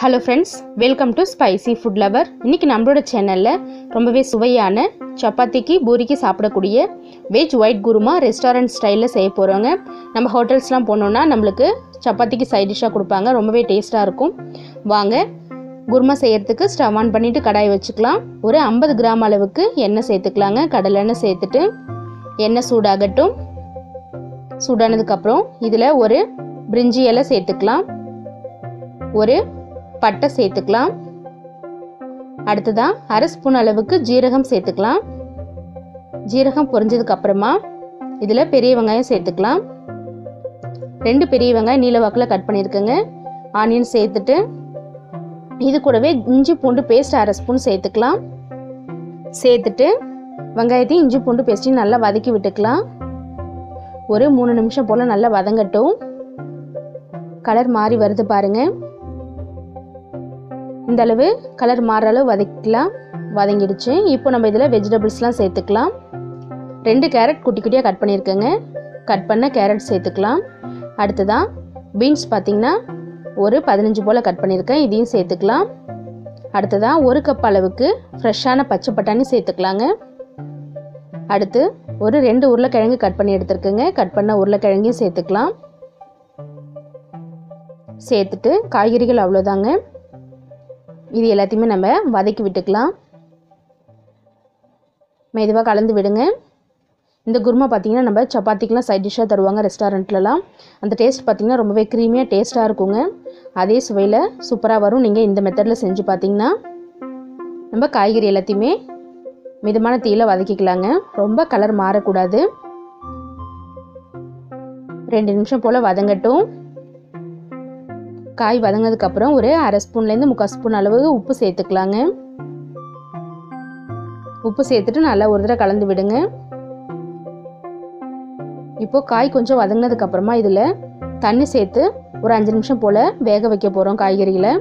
hello friends welcome to spicy food lover இன்றைக்கி நம்மளோட சேனலில் ரொம்பவே சுவையான சப்பாத்திக்கு பூரிக்கு சாப்பிடக்கூடிய வெஜ் ஒயிட் குருமா ரெஸ்டாரண்ட் ஸ்டைலில் செய்ய போகிறோங்க நம்ம ஹோட்டல்ஸ்லாம் போனோன்னா நம்மளுக்கு சப்பாத்திக்கு சைட் டிஷ்ஷாக கொடுப்பாங்க ரொம்பவே டேஸ்ட்டாக இருக்கும் வாங்க குருமா செய்யறதுக்கு ஸ்டவ் ஆன் பண்ணிவிட்டு கடாய் வச்சுக்கலாம் ஒரு ஐம்பது கிராம் அளவுக்கு எண்ணெய் சேர்த்துக்கலாங்க கடலெண்ணெய் சேர்த்துட்டு எண்ணெய் சூடாகட்டும் சூடானதுக்கப்புறம் இதில் ஒரு பிரிஞ்சி இலை சேர்த்துக்கலாம் ஒரு பட்டை சேர்த்துக்கலாம் அடுத்ததான் அரை ஸ்பூன் அளவுக்கு ஜீரகம் சேர்த்துக்கலாம் ஜீரகம் பொரிஞ்சதுக்கு அப்புறமா இதில் பெரிய வெங்காயம் சேர்த்துக்கலாம் ரெண்டு பெரிய வெங்காயம் நீல வாக்கில் கட் பண்ணியிருக்கேங்க ஆனியன் சேர்த்துட்டு இது கூடவே இஞ்சி பூண்டு பேஸ்ட் அரை ஸ்பூன் சேர்த்துக்கலாம் சேர்த்துட்டு வெங்காயத்தையும் இஞ்சி பூண்டு பேஸ்ட்டையும் நல்லா வதக்கி விட்டுக்கலாம் ஒரு மூணு நிமிஷம் போல் நல்லா வதங்கட்டும் கலர் மாறி வருது பாருங்கள் இந்த அளவு கலர் மாறுற அளவு வதக்கலாம் வதங்கிடுச்சு இப்போ நம்ம இதில் வெஜிடபிள்ஸ்லாம் சேர்த்துக்கலாம் ரெண்டு கேரட் குட்டி குட்டியாக கட் பண்ணியிருக்கேங்க கட் பண்ண கேரட் சேர்த்துக்கலாம் அடுத்ததான் பீன்ஸ் பார்த்திங்கன்னா ஒரு பதினஞ்சு போல் கட் பண்ணியிருக்கேன் இதையும் சேர்த்துக்கலாம் அடுத்ததாக ஒரு கப் அளவுக்கு ஃப்ரெஷ்ஷான பச்சை பட்டாணி சேர்த்துக்கலாங்க அடுத்து ஒரு ரெண்டு உருளைக்கிழங்கு கட் பண்ணி எடுத்துருக்குங்க கட் பண்ண உருளைக்கிழங்கையும் சேர்த்துக்கலாம் சேர்த்துட்டு காய்கறிகள் அவ்வளோதாங்க இது எல்லாத்தையுமே நம்ம வதக்கி விட்டுக்கலாம் மெதுவாக கலந்து விடுங்க இந்த குருமா பார்த்திங்கன்னா நம்ம சப்பாத்திக்கெலாம் சைட் டிஷ்ஷாக தருவாங்க ரெஸ்டாரண்ட்லலாம் அந்த டேஸ்ட் பார்த்திங்கன்னா ரொம்பவே க்ரீமியாக டேஸ்ட்டாக இருக்குங்க அதே சுவையில் சூப்பராக வரும் நீங்கள் இந்த மெத்தடில் செஞ்சு பார்த்தீங்கன்னா நம்ம காய்கறி எல்லாத்தையுமே மிதமான தீயில் வதக்கிக்கலாங்க ரொம்ப கலர் மாறக்கூடாது ரெண்டு நிமிஷம் போல் வதங்கட்டும் காய் வதங்கினதுக்கப்புறம் ஒரு அரை ஸ்பூன்லேருந்து முக்கால் ஸ்பூன் அளவு உப்பு சேர்த்துக்கலாங்க உப்பு சேர்த்துட்டு நல்லா ஒரு தடவை கலந்து விடுங்க இப்போது காய் கொஞ்சம் வதங்கினதுக்கப்புறமா இதில் தண்ணி சேர்த்து ஒரு அஞ்சு நிமிஷம் போல் வேக வைக்க போகிறோம் காய்கறிகளை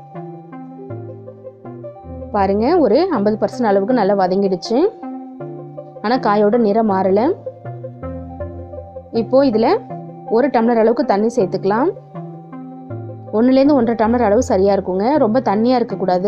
பாருங்க ஒரு ஐம்பது பர்சன்ட் அளவுக்கு நல்லா வதங்கிடுச்சு ஆனால் காயோட நிறம் மாறலை இப்போது இதில் ஒரு டம்ளர் அளவுக்கு தண்ணி சேர்த்துக்கலாம் ஒன்றுலேருந்து ஒன்றரை டம்ளர் அளவு சரியாக இருக்குங்க ரொம்ப தண்ணியாக இருக்கக்கூடாது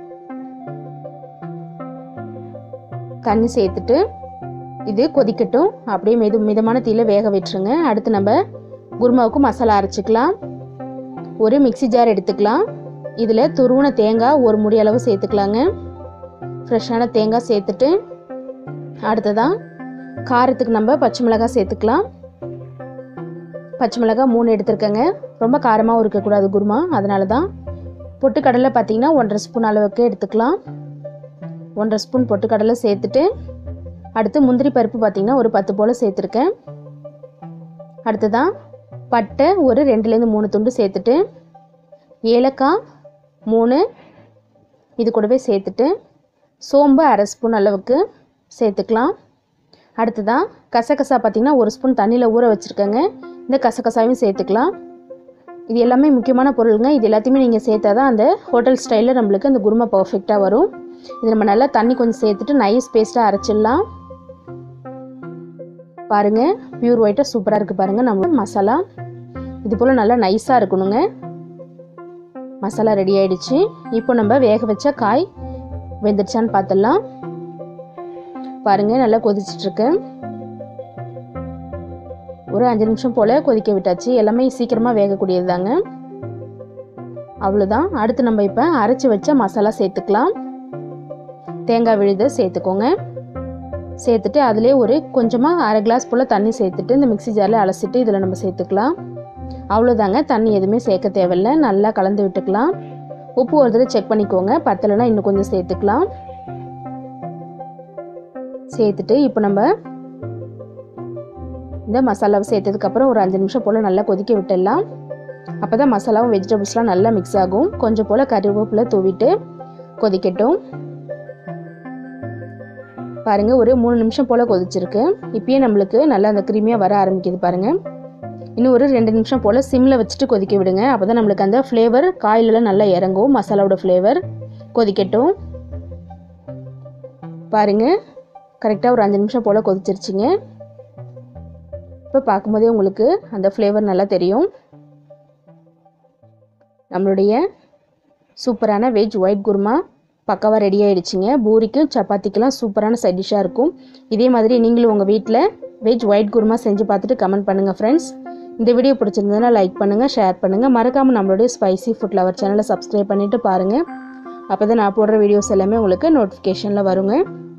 தண்ணி சேர்த்துட்டு இது கொதிக்கட்டும் அப்படியே மெது மிதமான தீயில் வேக விட்டுருங்க அடுத்து நம்ம குருமாவுக்கு மசாலா அரைச்சிக்கலாம் ஒரு மிக்சி ஜார் எடுத்துக்கலாம் இதில் துருவன தேங்காய் ஒரு முடி அளவு சேர்த்துக்கலாங்க ஃப்ரெஷ்ஷான தேங்காய் சேர்த்துட்டு அடுத்ததான் காரத்துக்கு நம்ம பச்சை மிளகாய் சேர்த்துக்கலாம் பச்சை மிளகாய் மூணு எடுத்துருக்கேங்க ரொம்ப காரமாகவும் இருக்கக்கூடாது குருமா அதனால தான் பொட்டுக்கடலை பார்த்தீங்கன்னா ஒன்றரை ஸ்பூன் அளவுக்கு எடுத்துக்கலாம் ஒன்றரை ஸ்பூன் பொட்டுக்கடலை சேர்த்துட்டு அடுத்து முந்திரி பருப்பு பார்த்திங்கன்னா ஒரு பத்து போல் சேர்த்துருக்கேன் அடுத்ததான் பட்டை ஒரு ரெண்டுலேருந்து மூணு துண்டு சேர்த்துட்டு ஏலக்காய் மூணு இது கூடவே சேர்த்துட்டு சோம்பு அரை ஸ்பூன் அளவுக்கு சேர்த்துக்கலாம் அடுத்ததான் கசகசா பார்த்திங்கன்னா ஒரு ஸ்பூன் தண்ணியில் ஊற வச்சுருக்கேங்க இந்த கசகசாவையும் சேர்த்துக்கலாம் இது எல்லாமே முக்கியமான பொருளுங்க இது எல்லாத்தையுமே நீங்கள் சேர்த்தா தான் அந்த ஹோட்டல் ஸ்டைலில் நம்மளுக்கு அந்த குருமா பர்ஃபெக்டாக வரும் இது நம்ம நல்லா தண்ணி கொஞ்சம் சேர்த்துட்டு நைஸ் பேஸ்ட்டாக அரைச்சிடலாம் பாருங்கள் பியூர் ஒயிட்டாக சூப்பராக இருக்குது பாருங்கள் நம்ம மசாலா இது போல் நல்லா நைஸாக இருக்கணுங்க மசாலா ரெடி ஆயிடுச்சு இப்போ நம்ம வேக வச்ச காய் வெந்துடுச்சான்னு பார்த்துடலாம் பாருங்கள் நல்லா கொதிச்சிட்ருக்கு ஒரு அஞ்சு நிமிஷம் போல் கொதிக்க விட்டாச்சு எல்லாமே சீக்கிரமாக வேகக்கூடியது தாங்க அவ்வளோதான் அடுத்து நம்ம இப்போ அரைச்சி வச்ச மசாலா சேர்த்துக்கலாம் தேங்காய் விழுத சேர்த்துக்கோங்க சேர்த்துட்டு அதிலே ஒரு கொஞ்சமாக அரை கிளாஸ் போல் தண்ணி சேர்த்துட்டு இந்த மிக்சி ஜாரில் அலசிட்டு இதில் நம்ம சேர்த்துக்கலாம் அவ்வளோதாங்க தண்ணி எதுவுமே சேர்க்க தேவையில்லை நல்லா கலந்து விட்டுக்கலாம் உப்பு ஒரு தடவை செக் பண்ணிக்கோங்க பத்தலைன்னா இன்னும் கொஞ்சம் சேர்த்துக்கலாம் சேர்த்துட்டு இப்போ நம்ம இந்த மசாலாவை சேர்த்ததுக்கப்புறம் ஒரு அஞ்சு நிமிஷம் போல் நல்லா கொதிக்க விட்டுடலாம் அப்போ தான் மசாலாவும் வெஜிடபிள்ஸ்லாம் நல்லா மிக்ஸ் ஆகும் கொஞ்சம் போல் கருவேப்பிலை தூவிட்டு கொதிக்கட்டும் பாருங்கள் ஒரு மூணு நிமிஷம் போல் கொதிச்சிருக்கு இப்பயே நம்மளுக்கு நல்லா அந்த க்ரீமியாக வர ஆரம்பிக்குது பாருங்கள் இன்னும் ஒரு ரெண்டு நிமிஷம் போல் சிம்மில் வச்சுட்டு கொதிக்க விடுங்க அப்போ தான் நம்மளுக்கு அந்த ஃப்ளேவர் காயிலெலாம் நல்லா இறங்கும் மசாலாவோட ஃப்ளேவர் கொதிக்கட்டும் பாருங்கள் கரெக்டாக ஒரு அஞ்சு நிமிஷம் போல் கொதிச்சிருச்சிங்க இப்போ பார்க்கும்போதே உங்களுக்கு அந்த ஃப்ளேவர் நல்லா தெரியும் நம்மளுடைய சூப்பரான வெஜ் ஒயிட் குருமா பக்காவாக ரெடி ஆகிடுச்சிங்க பூரிக்கு சப்பாத்திக்கெலாம் சூப்பரான சைட் டிஷ்ஷாக இருக்கும் இதே மாதிரி நீங்களும் உங்கள் வீட்டில் வெஜ் ஒயிட் குருமா செஞ்சு பார்த்துட்டு கமெண்ட் பண்ணுங்கள் ஃப்ரெண்ட்ஸ் இந்த வீடியோ பிடிச்சிருந்ததுன்னா லைக் பண்ணுங்கள் ஷேர் பண்ணுங்கள் மறக்காமல் நம்மளுடைய ஸ்பைசி ஃபுட் லவர் சேனலை சப்ஸ்கிரைப் பண்ணிவிட்டு பாருங்கள் அப்போ தான் நான் போடுற வீடியோஸ் எல்லாமே உங்களுக்கு நோட்டிஃபிகேஷனில் வருங்க